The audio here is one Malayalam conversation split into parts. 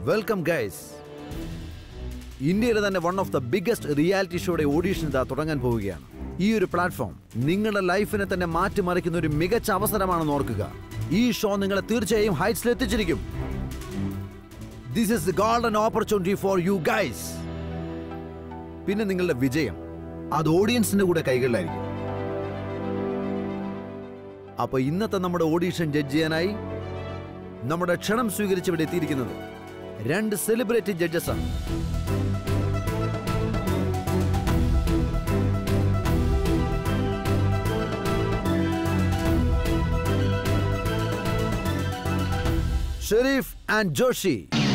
വെൽക്കം ഗൈസ് ഇന്ത്യയിലെ തന്നെ one of the biggest reality ഷോയുടെ ഓഡീഷൻ ഇതാ തുടങ്ങാൻ പോവുകയാണ് ഈ ഒരു പ്ലാറ്റ്ഫോം നിങ്ങളുടെ ലൈഫിനെ തന്നെ മാറ്റിമറിക്കുന്ന ഒരു മികച്ച അവസരമാണെന്ന് ഓർക്കുക ഈ ഷോ നിങ്ങളെ തീർച്ചയായും ഹൈറ്റ്സിൽ എത്തിച്ചിരിക്കും this is golden opportunity for you guys പിന്നെ നിങ്ങളുടെ വിജയം അത് ഓഡിയൻസിന്റെ കൂടെ കൈകളിലായിരിക്കും അപ്പൊ ഇന്നത്തെ നമ്മുടെ ഓഡീഷൻ ജഡ്ജ് ചെയ്യാനായി നമ്മുടെ ക്ഷണം സ്വീകരിച്ച് ഇവിടെ എത്തിയിരിക്കുന്നത് രണ്ട് സെലിബ്രിറ്റി ജഡ്ജസ് ആണ് Sherif and Joshi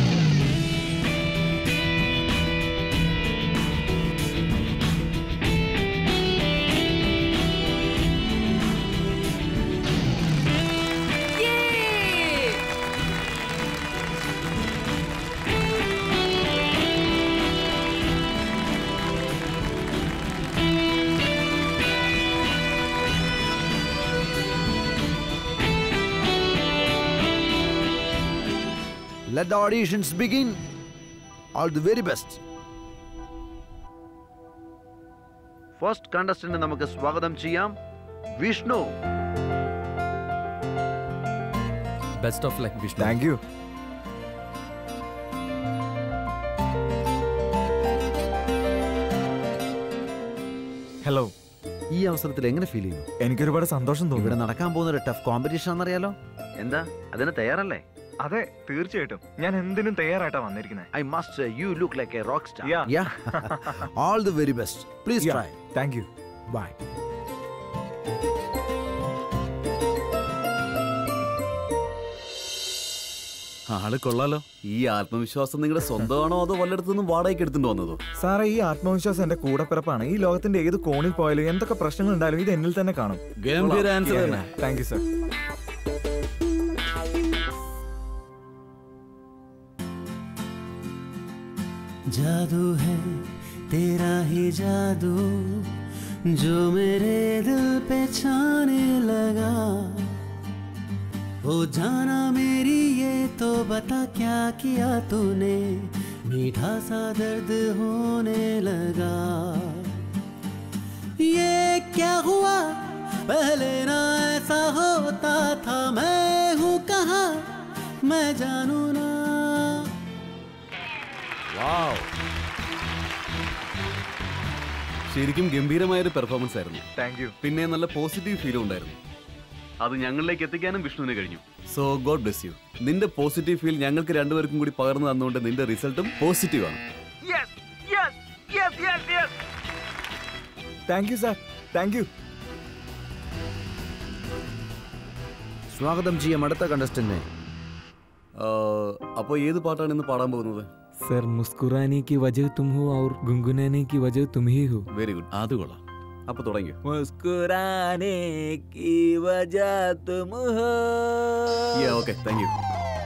Let the auditions begin. All the very best. First contestant നമുക്ക് സ്വാഗതം ചെയ്യാം Vishnu best of luck Vishnu thank you hello ഈ അവസരത്തിൽ എങ്ങനെ ഫീൽ ചെയ്യുന്നു എനിക്കൊരുപാട് സന്തോഷം ഇവിടെ തോന്നുന്നു നടക്കാൻ പോകുന്ന ഒരു ടഫ് കോമ്പറ്റീഷൻ ആണെന്നറിയാലോ എന്താ അതിന് തയ്യാറല്ലേ അതെ തീർച്ചയായിട്ടും ഞാൻ എന്തിനും തയ്യാറായിട്ടാ വന്നിരിക്കുന്നത് I must you look like a rock star Yeah. Yeah all the very best please try thank you bye ആള് കൊള്ളാലോ ഈ ആത്മവിശ്വാസം നിങ്ങളുടെ സ്വന്തമാണോ അതോ വല്ലയിടത്തുനിന്നും വാടകയ്ക്ക് എടുത്തിട്ട് വന്നതോ സാറേ ഈ ആത്മവിശ്വാസം എന്റെ കൂടപ്പിറപ്പാണ് ഈ ലോകത്തിന്റെ ഏത് കോണിൽ പോയാലും എന്തൊക്കെ പ്രശ്നങ്ങൾ ഉണ്ടായാലും ഇത് എന്നിൽ തന്നെ കാണും ഗംഭീര ആൻസർ തന്നെ താങ്ക് യു സർ जादू है तेरा ही जादू जो मेरे दिल पे छाने लगा ओ जाना मेरी ये तो बता क्या किया तूने मीठा सा दर्द होने लगा ये क्या हुआ पहले ना ऐसा होता था मैं हूँ कहा मैं जानू ना ശരിക്കും ഗംഭീരമായ ഒരു പെർഫോമൻസ് ആയിരുന്നു താങ്ക് യു പിന്നെ നല്ല പോസിറ്റീവ് ഫീലും ഉണ്ടായിരുന്നു അത് ഞങ്ങളിലേക്ക് എത്തിക്കാനും വിഷ്ണുവിന് കഴിഞ്ഞു സോ ഗോഡ് ബ്ലെസ് യു നിന്റെ പോസിറ്റീവ് ഫീൽ ഞങ്ങൾക്ക് രണ്ടുപേർക്കും കൂടി പകർന്നു തന്നുകൊണ്ട് നിന്റെ റിസൾട്ടും പോസിറ്റീവ് ആണ് thank you sir thank you സ്വാഗതം ചെയ്യാം അടുത്ത കണ്ടസ്റ്റന്റിനെ അപ്പോൾ ഏത് പാട്ടാണ് ഇന്ന് പാടാൻ പോകുന്നത് सर मुस्कुराने की वजह तुम हो और गुनगुनाने की वजह तुम ही हो വെരി ഗുഡ് അത് കൊള്ളാം അപ്പൊ തുടങ്ങിയോ मुस्कुराने की वजह तुम हो okay thank you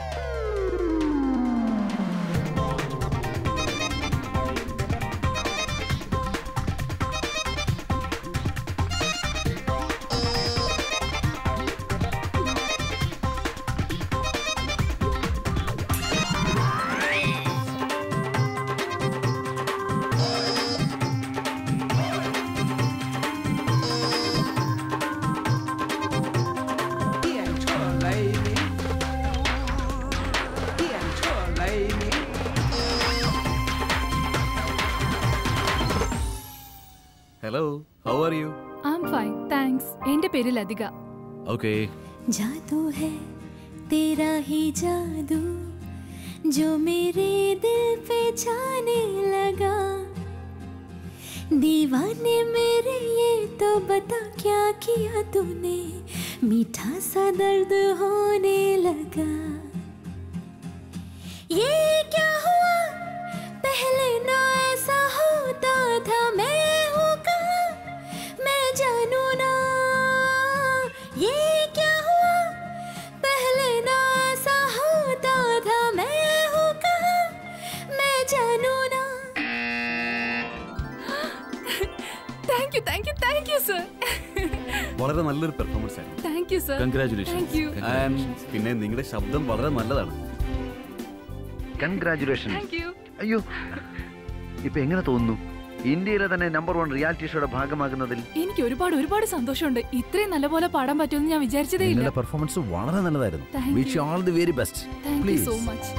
hello how are you I'm fine thanks എന്റെ പേര് ലതിക ഓക്കെ जादू है तेरा ही जादू जो मेरे दिल पे छाने लगा दीवाने मेरे ये तो बता क्या किया तूने मीठा सा दर्द होने लगा ये क्या हुआ पहले ना ऐसा होता था मैं हूँ कहाँ मैं जानू ना ये क्या हुआ पहले ना ऐसा होता था मैं हूँ कहाँ मैं जानू ना thank you thank you thank you sir വളരെ നല്ലൊരു പെർഫോമൻസ് ആയിരുന്നു thank you sir congratulation thank you പിന്നെ നിങ്ങളുടെ ശബ്ദം വളരെ നല്ലതാണ് കൺഗ്രാചുലേഷൻ താങ്ക് യു അയ്യോ ഇപ്പൊ എങ്ങനെ തോന്നുന്നു ഇന്ത്യയിലെ തന്നെ നമ്പർ വൺ റിയാലിറ്റി ഷോയുടെ ഭാഗമാകുന്നതിൽ എനിക്ക് ഒരുപാട് ഒരുപാട് സന്തോഷമുണ്ട് ഇത്രയും നല്ലപോലെ പാടാൻ പറ്റുമെന്ന് ഞാൻ വിചാരിച്ചതേ ഇല്ല നിങ്ങളുടെ പെർഫോമൻസ് വളരെ നല്ലതായിരുന്നു Thank വിച്ച് you. All the very best thank you please so much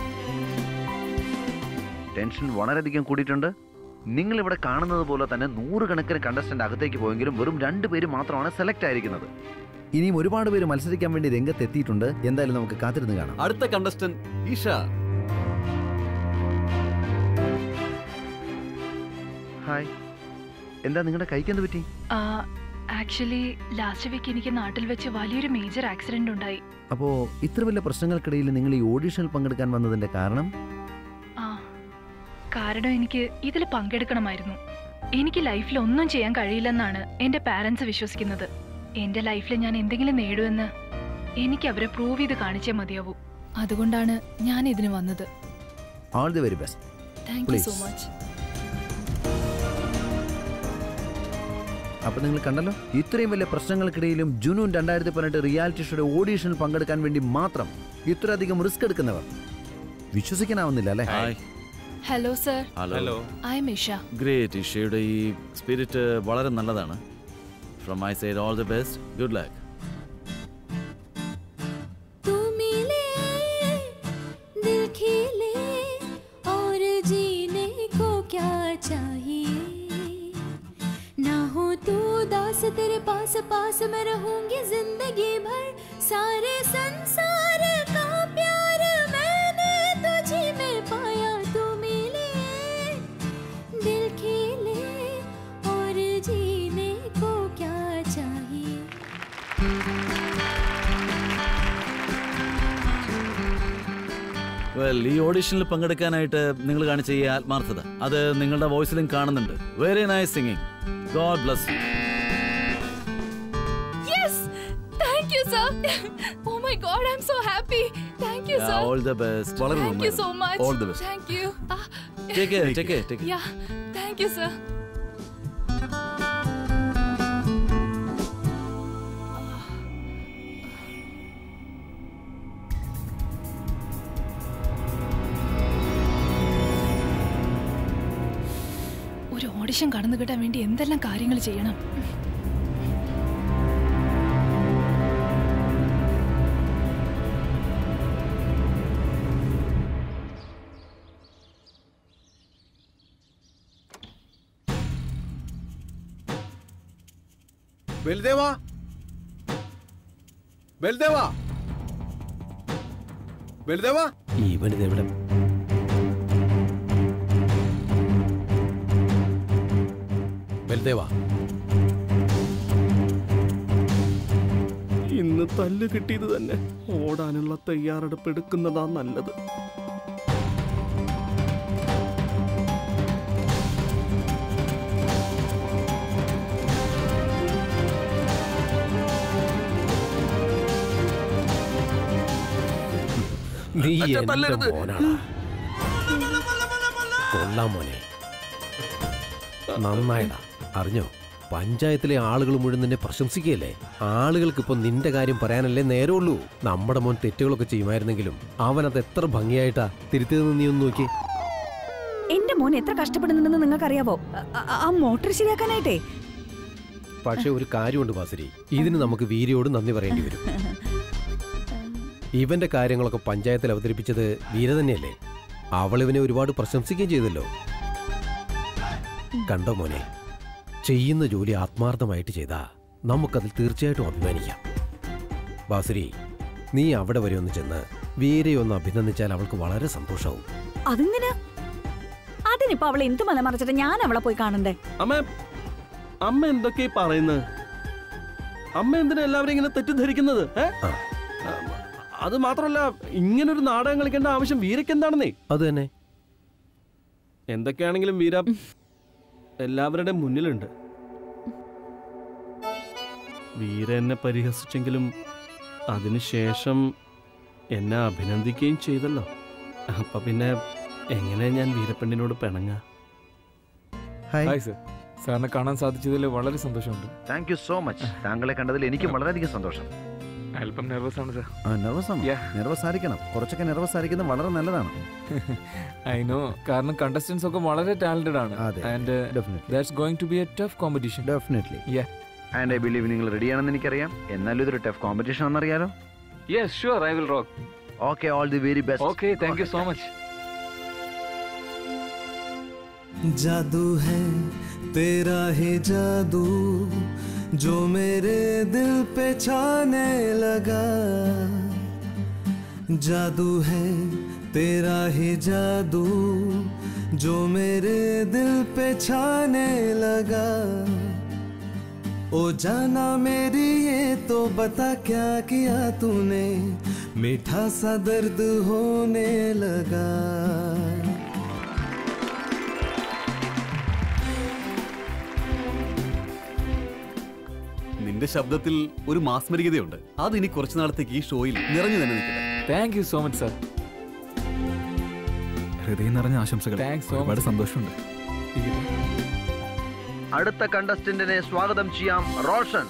tension വളരെയധികം കൂടിയിട്ടുണ്ട് നിങ്ങൾ ഇവിടെ കാണുന്നത് പോലെ തന്നെ നൂറുകണക്കിന് കണ്ടസ്റ്റന്റ് അകത്തേക്ക് പോയെങ്കിലും വെറും രണ്ട് പേര് മാത്രമാണ് സെലക്ട് ആയിരിക്കുന്നത് ഇനിയും ഒരുപാട് പേര് മത്സരിക്കാൻ വേണ്ടി രംഗത്തെത്തിയിട്ടുണ്ട് എന്തായാലും നമുക്ക് കാത്തിരുന്ന് കാണാം അടുത്ത കണ്ടസ്റ്റന്റ് ഈഷ ഹായ് എന്താ നിങ്ങളുടെ കൈക്ക് എന്ത് പറ്റി ആക്ച്വലി ലാസ്റ്റ് വീക്ക് എനിക്ക് നാട്ടിൽ വെച്ച് വലിയൊരു മേജർ ആക്സിഡന്റ് ഉണ്ടായി അപ്പോ ഇത്ര വലിയ പ്രശ്നങ്ങൾക്കിടയിൽ നിങ്ങൾ ഈ ഓഡീഷനിൽ പങ്കെടുക്കാൻ വന്നതിന്റെ കാരണം ആ കാരണം എനിക്ക് ഇതിൽ പങ്കെടുക്കണമായിരുന്നു എനിക്ക് ലൈഫിൽ ഒന്നും ചെയ്യാൻ കഴിയില്ലെന്നാണ് എൻ്റെ പാരൻസ് വിശ്വസിക്കുന്നത് എൻ്റെ ലൈഫിൽ ഞാൻ എന്തെങ്കിലും നേടുമെന്ന് എനിക്ക് അവരെ പ്രൂവ് ചെയ്ത് കാണിച്ചേ മതിയാവൂ അതുകൊണ്ടാണ് ഞാൻ ഇതിന് വന്നത് all the very best thank you so Please. Much അപ്പൊ നിങ്ങൾ കണ്ടല്ലോ ഇത്രയും വലിയ പ്രശ്നങ്ങൾക്കിടയിലും ജൂൺ രണ്ടായിരത്തി പതിനെട്ട് റിയാലിറ്റി ഷോയുടെ ഓഡീഷനിൽ പങ്കെടുക്കാൻ വേണ്ടി മാത്രം ഇത്രയധികം റിസ്ക് എടുക്കുന്നവർ വിശ്വസിക്കാനാവുന്നില്ല അല്ലേ hi hello sir hello I'm Isha great ഇഷയുടെ ഈ സ്പിരിറ്റ് വളരെ നല്ലതാണ് from my side all the best good luck तू मिले दिल खिले और जीने को क्या चाहिए ना हो तू दास तेरे पास पास मैं रहूंगी जिंदगी भर सारे संसार का प्यार मैंने तुझी में पाया तू मिले दिल खिले और जीने को क्या चाहिए വെൽ ഈ ഓഡിഷനിൽ പങ്കെടുക്കാനായിട്ട് നിങ്ങൾ കാണിച്ച ഈ ആത്മാർത്ഥത അത് നിങ്ങളുടെ വോയിസിലും കാണുന്നുണ്ട് very nice singing God bless you yes thank you sir oh my God I'm so happy thank you sir all the best വളരെ thank you so much all the best thank you take care take care take yeah thank you sir ഒരു ഓഡിഷൻ കടന്നു കിട്ടാൻ വേണ്ടി എന്തെല്ലാം കാര്യങ്ങൾ ചെയ്യണം ബൽദേവാ ബൽദേവാ ബൽദേവാ ഇവനിത് എവിടെ ബൽദേവാ ഇന്ന് തല്ല് കിട്ടിയത് തന്നെ ഓടാനുള്ള തയ്യാറെടുപ്പ് എടുക്കുന്നതാ നല്ലത് നീ അച്ഛാ, എന്റെ തല്ലരുത്. മോനാണ് കൊള്ളാം മോനെ നന്നായിടാ അറിഞ്ഞോ പഞ്ചായത്തിലെ ആളുകൾ മുഴുവൻ നിന്നെ പ്രശംസിക്കുകയല്ലേ ആളുകൾക്ക് ഇപ്പൊ നിന്റെ കാര്യം പറയാനല്ലേ നേരമുള്ളൂ നമ്മുടെ മോൻ തെറ്റുകളൊക്കെ ചെയ്യുമായിരുന്നെങ്കിലും അവൻ അത് എത്ര ഭംഗിയായിട്ടാ തിരുത്തിയതെന്ന് നീ ഒന്ന് നോക്കി എന്റെ മോൻ എത്ര കഷ്ടപ്പെടുന്നുണ്ടെന്ന് നിങ്ങൾക്കറിയാവോ അ- അ- ആ മോട്ടോർ ശരിയാക്കാനായിട്ടേ പക്ഷെ ഒരു കാര്യമുണ്ട് ബാസരി ഇതിന് നമുക്ക് വീരയോട് നന്ദി പറയേണ്ടി വരും ഇവന്റെ കാര്യങ്ങളൊക്കെ പഞ്ചായത്തിൽ അവതരിപ്പിച്ചത് വീര തന്നെയല്ലേ അവൾ ഇവനെ ഒരുപാട് പ്രശംസിക്കുകയും ചെയ്തല്ലോ കണ്ടോ മോനെ ചെയ്യുന്ന ജോലി ആത്മാർത്ഥമായിട്ട് ചെയ്താ നമുക്കതിൽ തീർച്ചയായിട്ടും അഭിമാനിക്കാം ബാസുരി നീ അവിടെ വരെ ഒന്ന് ചെന്ന് വീരയെ ഒന്ന് അഭിനന്ദിച്ചാൽ അവൾക്ക് വളരെ സന്തോഷവും അതെന്തിനാ അതിനിപ്പോ അവളെ എന്ത് മലമറിച്ചിട്ട് ഞാൻ അവളെ പോയി കാണണ്ടേ അമ്മ അമ്മ എന്തൊക്കെ പറയുന്നത് അമ്മ എന്തിനാ എല്ലാവരും ഇങ്ങനെ തെറ്റിദ്ധരിക്കുന്നത് ഏ? ആ. അത് മാത്രമല്ല ഇങ്ങനൊരു നാടകം കളിക്കേണ്ട ആവശ്യം വീരയ്ക്ക് എന്താണെന്നേ അത് തന്നെ എന്തൊക്കെയാണെങ്കിലും വീര എല്ലാവരുടെ മുന്നിലുണ്ട് വീര എന്നെ പരിഹസിച്ചെങ്കിലും അതിനുശേഷം എന്നെ അഭിനന്ദിക്കുകയും ചെയ്തല്ലോ അപ്പൊ പിന്നെ എങ്ങനെ ഞാൻ വീരപ്പെണ്ണിനോട് പിണങ്ങ ഹായ് ഹായ് സർ സാറിനെ കാണാൻ സാധിച്ചതിൽ വളരെ സന്തോഷമുണ്ട് താങ്ക് യു സോ മച്ച് താങ്കളെ കണ്ടതിൽ എനിക്കും വളരെയധികം സന്തോഷം അല്പം നെർവസ് ആണ് സർ നെർവസ് ആണോ നെർവസ് ആയിരിക്കണം കുറച്ചൊക്കെ നെർവസ് ആയിരിക്കുന്നത് വളരെ നല്ലതാണ് ഐ നോ കാരണം കണ്ടസ്റ്റൻസ് ഒക്കെ വളരെ ടാലന്റഡ് ആണ് and that's going to be a tough competition definitely yeah and I believe നിങ്ങൾ റെഡിയാണെന്ന് എനിക്കറിയാം എന്നാലും ഇതൊരു ടഫ് കോമ്പറ്റീഷൻ ആണെന്നറിയാലോ yes sure I will rock okay all the very best okay thank you so much जादू है तेरा ही जादू जो मेरे दिल पे छाने लगा जादू है तेरा ही जादू जो मेरे दिल पे छाने लगा ओ जाना मेरी ये तो बता क्या किया तूने मीठा सा दर्द होने लगा നിന്റെ ശബ്ദത്തിൽ ഒരു മാസ്മരികതയുണ്ട് അത് ഇനി കുറച്ചു നാളത്തേക്ക് ഈ ഷോയിൽ നിറഞ്ഞു തന്നെ നിൽക്കട്ടെ thank you so much sir ഹൃദയം നിറഞ്ഞ ആശംസകൾ Thanks so ഒരുപാട് much. സന്തോഷമുണ്ട് അടുത്ത കണ്ടസ്റ്റന്റിനെ സ്വാഗതം ചെയ്യാം Roshan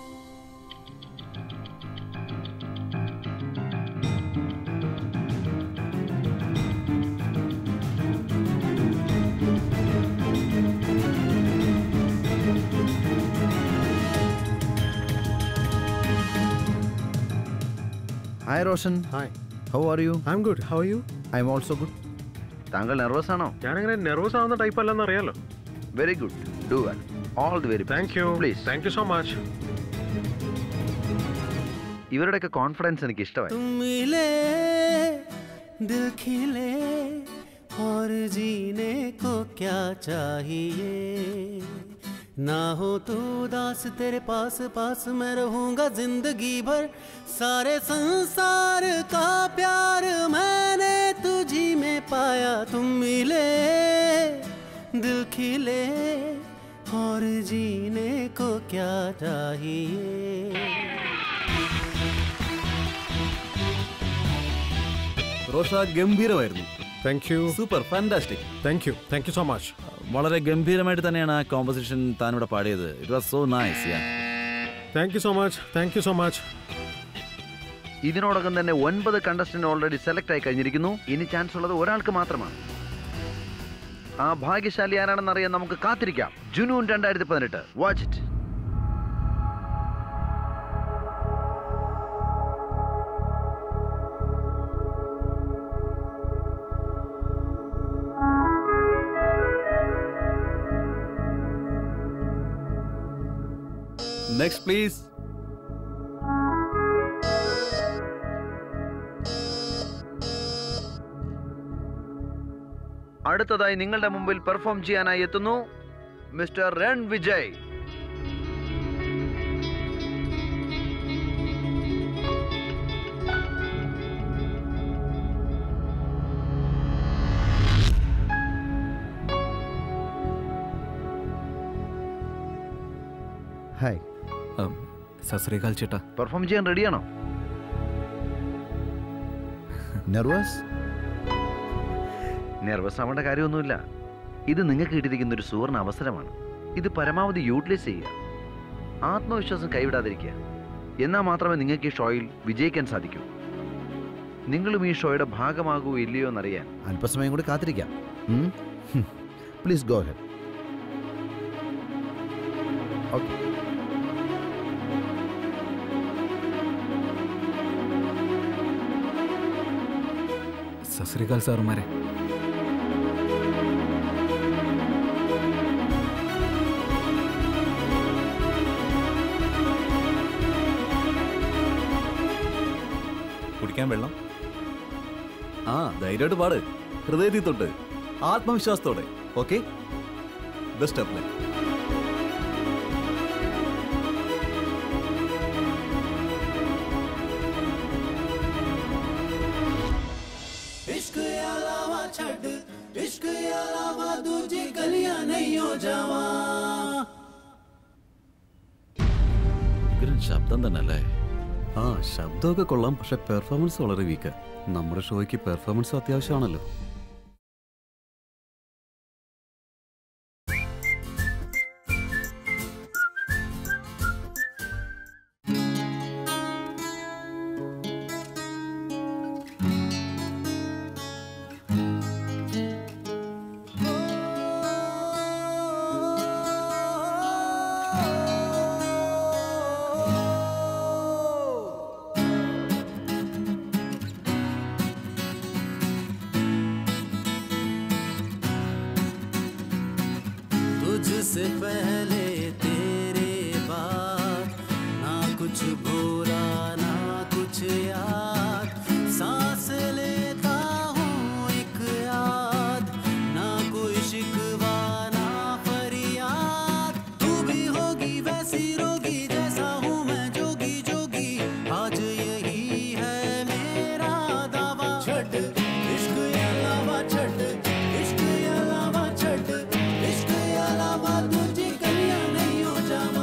hi Roshan hi how are you I'm good how you I'm also good താങ്കൾ നെർവസ് ആണോ ഞാനങ്ങനെ നെർവസ് ആവുന്ന ടൈപ്പ് അല്ലെന്ന് അറിയാലോ very good do well all the very thank you please thank you so much ഇവരുടെയൊക്കെ കോൺഫിഡൻസ് എനിക്ക് ഇഷ്ടമായി तुम मिले दिल खिले और जीने को क्या चाहिए ना हो तू दास तेरे पास पास मैं रहूंगा जिंदगी भर सारे संसार का प्यार मैंने तुझी में पाया तुम मिले दिल खिले और जीने को क्या चाहिए റോഷ ഗംഭീരമായിരുന്നു thank you super fantastic thank you thank you so much വളരെ ഗംഭീരമായിട്ട് തന്നെയാണ് ആ കോമ്പസിഷൻ താനിവിടെ പാടിയത് it was so nice yeah thank you so much thank you so much ഇതിനോടകം തന്നെ ഒൻപത് കണ്ടസ്റ്റന്റ് ഓൾറെഡി സെലക്ട് ആയി കഴിഞ്ഞിരിക്കുന്നു ഇനി ചാൻസ് ഉള്ളത് ഒരാൾക്ക് മാത്രമാണ് ആ ഭാഗ്യശാലി ആരാണെന്ന് അറിയാൻ നമുക്ക് കാത്തിരിക്കാം ജുനൂൺ രണ്ടായിരത്തി പതിനെട്ട് വാച്ച് ഇറ്റ് നെക്സ്റ്റ് പ്ലീസ് അടുത്തതായി നിങ്ങളുടെ മുമ്പിൽ പെർഫോം ചെയ്യാനായി എത്തുന്നു മിസ്റ്റർ രൺ വിജയ് ഹായ് സസ്രീകാൽ ചേട്ടാ പെർഫോം ചെയ്യാൻ റെഡിയാണോ നെർവസ് നെർവസ് ആവേണ്ട കാര്യമൊന്നുമില്ല ഇത് നിങ്ങൾക്ക് കിട്ടിയിരിക്കുന്ന ഒരു സുവർണ അവസരമാണ് ഇത് പരമാവധി യൂട്ടിലൈസ് ചെയ്യുക ആത്മവിശ്വാസം കൈവിടാതിരിക്കുക എന്നാൽ മാത്രമേ നിങ്ങൾക്ക് ഈ ഷോയിൽ വിജയിക്കാൻ സാധിക്കൂ നിങ്ങളും ഈ ഷോയുടെ ഭാഗമാകൂ ഇല്ലയോ എന്നറിയാൻ അല്പസമയം കൂടി കാത്തിരിക്കാം പ്ലീസ് ഗോ ഹെഡ് ഓക്കെ സസ്രീകാൽ സാറുമാരെ കുടിക്കാൻ വെള്ളം ആ ധൈര്യമായിട്ട് പാട് ഹൃദയത്തിൽ തൊട്ട് ആത്മവിശ്വാസത്തോടെ ഓക്കെ ബെസ്റ്റ് ഓഫ് ലക്ക് इश्क अलावा छड़ इश्क अलावा दूजी गलियां नहीं हो जावा ശബ്ദം തന്നെ അല്ലേ ആ ശബ്ദമൊക്കെ കൊള്ളാം പക്ഷെ പെർഫോമൻസ് വളരെ വീക്ക് നമ്മുടെ ഷോയ്ക്ക് പെർഫോമൻസ് അത്യാവശ്യമാണല്ലോ से पहले तेरे बाद ना कुछ भूला ना कुछ याद सांस लेता हूँ एक याद ना कोई शिकवा ना फरियाद तू भी होगी वैसी रोगी जैसा हूँ मैं जोगी जोगी आज यही है मेरा दावा छठ इश्क अलावा छठ इश्क अलावा छठ इश्क अलावा तुझे कन्या नहीं हो जावा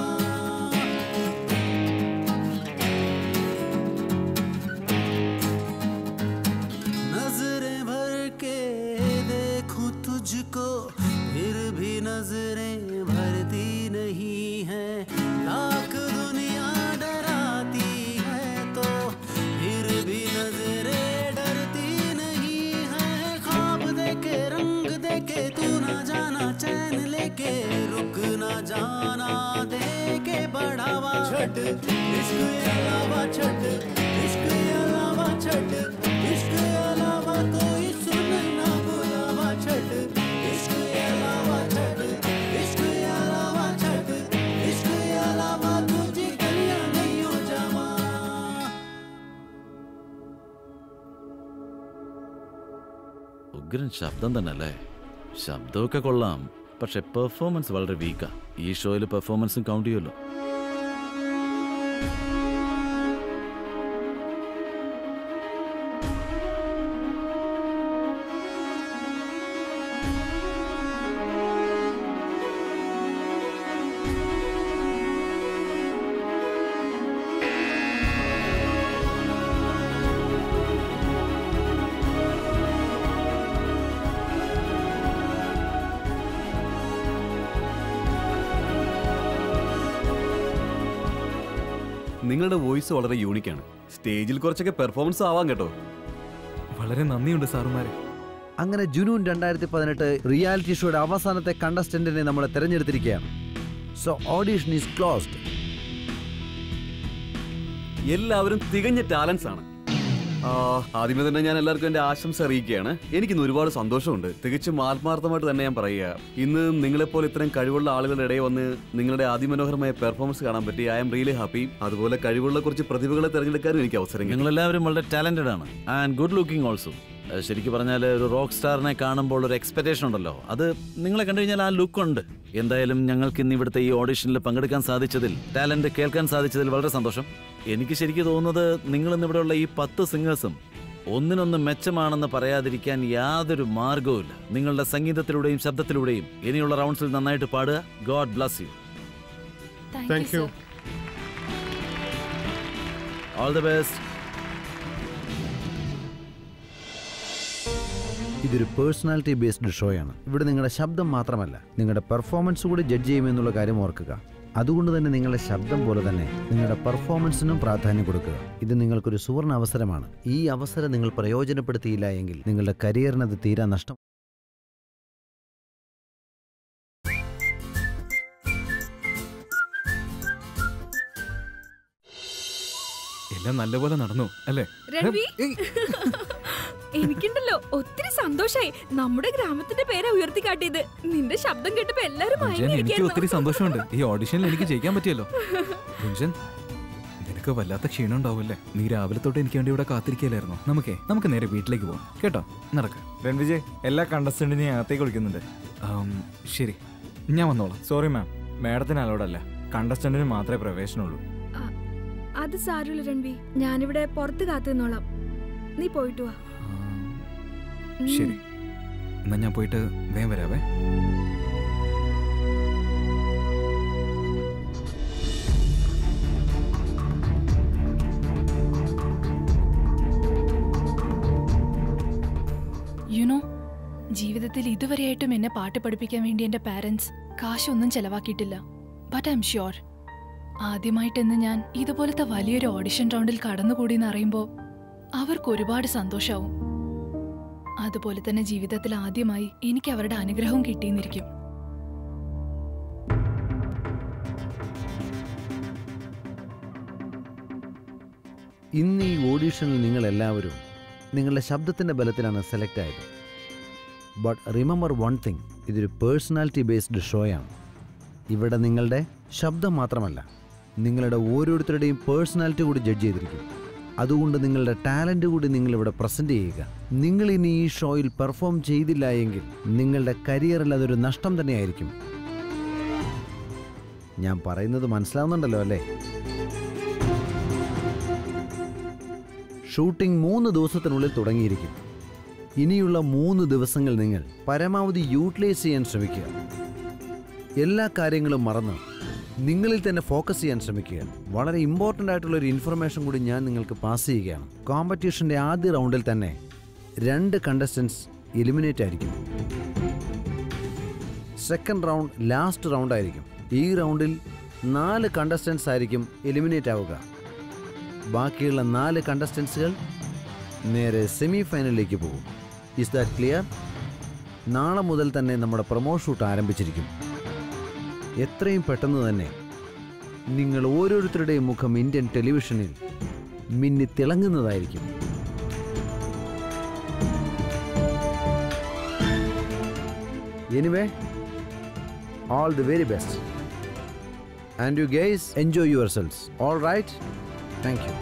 नजरें भर के देखूं तुझको फिर भी नजरें भरती नहीं है लाख दुनिया डराती है तो फिर भी नजरें डरती नहीं है ख्वाब देखे रंग देखे तू ना जाना चैन लेके रुक ना जाना दे के बढ़ावा छठ इश्क अलावा छठ इश्क अलावा छठ इश्क अलावा कोई सुन ना बुलावा छठ इश्क अलावा छठ इश्क अलावा छठ इश्क अलावा तुझे कन्या नहीं हो जावा ഉഗ്രൻ ശബ്ദം തന്നെ അല്ലേ ശബ്ദമൊക്കെ കൊള്ളാം പക്ഷെ പെർഫോമൻസ് വളരെ വീക്കാ ഈ ഷോയിൽ പെർഫോമൻസും കൗണ്ട് ചെയ്യുമല്ലോ നിങ്ങളുടെ വോയിസ് വളരെ യൂണിക്കാണ് സ്റ്റേജിൽ കുറച്ചൊക്കെ പെർഫോമൻസ് ആവാം കേട്ടോ വളരെ നന്ദിയുണ്ട് സാറുമാരെ അങ്ങനെ ജുനൂൻ രണ്ടായിരത്തി പതിനെട്ട് റിയാലിറ്റി ഷോയുടെ അവസാനത്തെ കണ്ടസ്റ്റന്റിനെ നമ്മൾ തെരഞ്ഞെടുത്തിരിക്കുകയാണ് സോ ഓഡീഷൻ ഈസ് ക്ലോസ്ഡ് എല്ലാവരും തികഞ്ഞ ടാലൻസ് ആണ് ആ, ആദ്യമേ തന്നെ ഞാൻ എല്ലാവർക്കും എന്റെ ആശംസ അറിയിക്കുകയാണ് എനിക്കിന്ന് ഒരുപാട് സന്തോഷമുണ്ട് തികച്ചും ആത്മാർത്ഥമായിട്ട് തന്നെ ഞാൻ പറയുക ഇന്ന് നിങ്ങളെപ്പോലെ ഇത്രയും കഴിവുള്ള ആളുകളുടെ ഇടയിൽ വന്ന് നിങ്ങളുടെ അതിമനോഹരമായ പെർഫോമൻസ് കാണാൻ പറ്റി ഐ ആം റിയലി ഹാപ്പി അതുപോലെ കഴിവുള്ള കുറച്ച് പ്രതിഭകളെ തിരഞ്ഞെടുക്കാനും എനിക്ക് അവസരം കിട്ടി. നിങ്ങളെല്ലാവരും വളരെ ടാലന്റഡ് ആണ് ആൻഡ് ഗുഡ് ലുക്കിംഗ് ഓൾസോ ശരിക്കും പറഞ്ഞാൽ ഒരു റോക്ക് സ്റ്റാറിനെ കാണുമ്പോൾ ഒരു എക്സ്പെക്ടേഷൻ ഉണ്ടല്ലോ അത് നിങ്ങളെ കണ്ടു കഴിഞ്ഞാൽ ആ ലുക്ക് ഉണ്ട് എന്തായാലും ഞങ്ങൾക്ക് ഇന്ന് ഇവിടുത്തെ ഈ ഓഡിഷനിൽ പങ്കെടുക്കാൻ സാധിച്ചതിൽ ടാലന്റ് കേൾക്കാൻ സാധിച്ചതിൽ വളരെ സന്തോഷം എനിക്ക് ശരിക്കും തോന്നുന്നത് നിങ്ങൾ ഇന്ന് ഇവിടെയുള്ള ഈ പത്ത് സിംഗേഴ്സും ഒന്നിനൊന്ന് മെച്ചമാണെന്ന് പറയാതിരിക്കാൻ യാതൊരു മാർഗവുമില്ല നിങ്ങളുടെ സംഗീതത്തിലൂടെയും ശബ്ദത്തിലൂടെയും ഇനിയുള്ള റൗണ്ട്സിൽ നന്നായിട്ട് പാടുക God bless you thank you all the best ഇതൊരു പേഴ്സണാലിറ്റി ബേസ്ഡ് ഷോയാണ് ഇവിടെ നിങ്ങളുടെ ശബ്ദം മാത്രമല്ല നിങ്ങളുടെ പെർഫോമൻസ് കൂടി ജഡ്ജ് ചെയ്യുമെന്നുള്ള കാര്യം ഓർക്കുക അതുകൊണ്ട് തന്നെ നിങ്ങളുടെ ശബ്ദം പോലെ തന്നെ നിങ്ങളുടെ പെർഫോമൻസിനും പ്രാധാന്യം കൊടുക്കുക ഇത് നിങ്ങൾക്കൊരു സുവർണ അവസരമാണ് ഈ അവസരം നിങ്ങൾ പ്രയോജനപ്പെടുത്തിയില്ല എങ്കിൽ നിങ്ങളുടെ കരിയറിന് അത് തീരാ നഷ്ടം എല്ലാം നല്ലപോലെ നടന്നു അല്ലേ രൺവി എനിക്കുണ്ടല്ലോ ഒത്തിരി സന്തോഷായി നമ്മുടെ ഗ്രാമത്തിന്റെ പേരെ ഉയർത്തി കാട്ടിയത് നിന്റെ ശബ്ദം കേട്ടപ്പോ എല്ലാരും ഗുഞ്ചൻ എനിക്ക് ഒത്തിരി സന്തോഷമുണ്ട് ഈ ഓഡിഷനിൽ എനിക്ക് ജയിക്കാൻ പറ്റിയല്ലോ ഗുഞ്ചൻ നിനക്ക് വല്ലാത്ത ക്ഷീണം ഉണ്ടാവില്ലേ നീ രാവിലെ തൊട്ട് എനിക്ക് വേണ്ടി ഇവിടെ കാത്തിരിക്കലായിരുന്നു നമുക്കേ നമുക്ക് നേരെ വീട്ടിലേക്ക് പോവാം കേട്ടോ നടക്ക രൺവിജയ് എല്ലാ കണ്ടസ്റ്റന്റിനെയും അകത്തേക്ക് വിളിക്കുന്നുണ്ട് ശരി ഞാൻ വന്നോളാം സോറി മാം മാഡത്തിന് അലോഡല്ല കണ്ടസ്റ്റന്റിന് മാത്രമേ പ്രവേശനമുള്ളൂ അത് സാരമില്ല രൺവി ഞാനിവിടെ പുറത്ത് കാത്തു നിന്നോളാം നീ പോയിട്ട് വാ ഉം. ശരി എന്നാ ഞാൻ പോയിട്ട് വേഗം വരാവേ യുനോ ജീവിതത്തിൽ ഇതുവരെയായിട്ടും എന്നെ പാട്ട് പഠിപ്പിക്കാൻ വേണ്ടി എന്റെ പാരന്റ്സ് കാശൊന്നും ചെലവാക്കിയിട്ടില്ല ബട്ട് ഐ എം ഷ്യോർ ആദ്യമായിട്ടെന്ന് ഞാൻ ഇതുപോലത്തെ വലിയൊരു ഓഡിഷൻ റൗണ്ടിൽ കടന്നുകൂടി എന്നറിയുമ്പോൾ അവർക്ക് ഒരുപാട് സന്തോഷാവും അതുപോലെ തന്നെ ജീവിതത്തിൽ ആദ്യമായി എനിക്ക് അവരുടെ അനുഗ്രഹവും കിട്ടിയെന്നിരിക്കും ഇന്ന് ഈ ഓഡീഷനിൽ നിങ്ങൾ എല്ലാവരും നിങ്ങളുടെ ശബ്ദത്തിൻ്റെ ബലത്തിലാണ് സെലക്ട് ആയത് ബട്ട് റിമെമ്പർ വൺ തിങ് ഇതൊരു പേഴ്സണാലിറ്റി ബേസ്ഡ് ഷോയാണ് ഇവിടെ നിങ്ങളുടെ ശബ്ദം മാത്രമല്ല നിങ്ങളുടെ ഓരോരുത്തരുടെയും പേഴ്സണാലിറ്റി കൂടി ജഡ്ജ് ചെയ്തിരിക്കും അതുകൊണ്ട് നിങ്ങളുടെ ടാലന്റ് കൂടി നിങ്ങൾ ഇവിടെ പ്രസന്റ് ചെയ്യുക നിങ്ങൾ ഇനി ഈ ഷോയിൽ പെർഫോം ചെയ്തില്ല എങ്കിൽ നിങ്ങളുടെ കരിയറിൽ അതൊരു നഷ്ടം തന്നെയായിരിക്കും ഞാൻ പറയുന്നത് മനസ്സിലാവുന്നുണ്ടല്ലോ അല്ലേ ഷൂട്ടിംഗ് മൂന്ന് ദിവസത്തിനുള്ളിൽ തുടങ്ങിയിരിക്കും ഇനിയുള്ള മൂന്ന് ദിവസങ്ങൾ നിങ്ങൾ പരമാവധി യൂട്ടിലൈസ് ചെയ്യാൻ ശ്രമിക്കുക എല്ലാ കാര്യങ്ങളും മറന്ന് നിങ്ങളിൽ തന്നെ ഫോക്കസ് ചെയ്യാൻ ശ്രമിക്കുക വളരെ ഇമ്പോർട്ടൻ്റ് ആയിട്ടുള്ള ഒരു ഇൻഫർമേഷൻ കൂടി ഞാൻ നിങ്ങൾക്ക് പാസ് ചെയ്യുകയാണ് കോമ്പറ്റീഷൻ്റെ ആദ്യ റൗണ്ടിൽ തന്നെ രണ്ട് കണ്ടസ്റ്റൻസ് എലിമിനേറ്റ് ആയിരിക്കും സെക്കൻഡ് റൗണ്ട് ലാസ്റ്റ് റൗണ്ട് ആയിരിക്കും ഈ റൗണ്ടിൽ നാല് കണ്ടസ്റ്റൻസ് ആയിരിക്കും എലിമിനേറ്റ് ആവുക ബാക്കിയുള്ള നാല് കണ്ടസ്റ്റൻസുകൾ നേരെ സെമി ഫൈനലിലേക്ക് പോകും ഇസ് ദാറ്റ് ക്ലിയർ നാളെ മുതൽ തന്നെ നമ്മുടെ പ്രൊമോ ഷൂട്ട് ആരംഭിച്ചിരിക്കും എത്രയും പെട്ടെന്ന് തന്നെ നിങ്ങൾ ഓരോരുത്തരുടെയും മുഖം ഇന്ത്യൻ ടെലിവിഷനിൽ മിന്നി തിളങ്ങുന്നതായിരിക്കും anyway all the very best and you guys enjoy yourselves all right thank you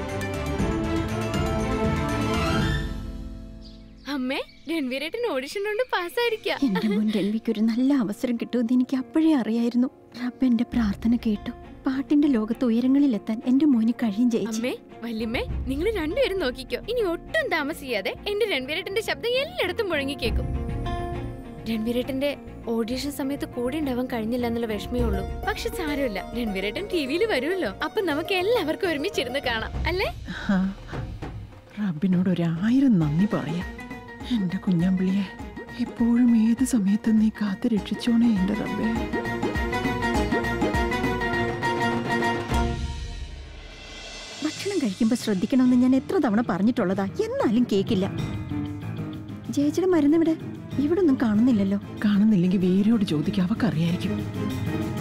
അമ്മേ രൺവീരേട്ടൻ ഓഡിഷൻ കൊണ്ട് പാസ്സായിരിക്കാം എന്റെ മുൻ രൺവിക്ക് ഒരു നല്ല അവസരം കിട്ടുമെന്ന് എനിക്ക് അപ്പോഴേ അറിയായിരുന്നു റബ്ബ് എന്റെ പ്രാർത്ഥന കേട്ടു പാട്ടിന്റെ ലോകത്ത് ഉയരങ്ങളിലെത്താൻ എന്റെ മോന് കഴിയും ചേച്ചി അമ്മേ വല്യമ്മേ നിങ്ങൾ രണ്ടുപേരും നോക്കിക്കോ ഇനി ഒട്ടും താമസിയാതെ എന്റെ രൺവീരേട്ടന്റെ ശബ്ദം എല്ലായിടത്തും മുഴങ്ങി കേൾക്കും രൺവീരേട്ടന്റെ ഓഡീഷൻ സമയത്ത് കൂടെ ഉണ്ടാവാൻ കഴിഞ്ഞില്ല എന്നുള്ള വിഷമേ ഉള്ളൂ പക്ഷെ സാരമില്ല രൺവീരേട്ടൻ ടി വിയിൽ വരുമല്ലോ അപ്പൊ നമുക്ക് എല്ലാവർക്കും ഒരുമിച്ചിരുന്ന് കാണാം അല്ലേ ആ, റബ്ബിനോട് ഒരായിരം നന്ദി പറയാം എന്റെ കുഞ്ഞമ്പിളിയെ എപ്പോഴും ഏത് സമയത്തും നീ കാത്തു രക്ഷിച്ചോണേ എന്റെ റബ്ബേ ഭക്ഷണം കഴിക്കുമ്പോൾ ശ്രദ്ധിക്കണമെന്ന് ഞാൻ എത്ര തവണ പറഞ്ഞിട്ടുള്ളതാ എന്നാലും കേക്കില്ല ചേച്ചിയുടെ മരുന്ന് ഇവിടെ ഇവിടെ ഒന്നും കാണുന്നില്ലല്ലോ കാണുന്നില്ലെങ്കിൽ വീരോട് ചോദിക്കാം അവക്കറിയായിരിക്കും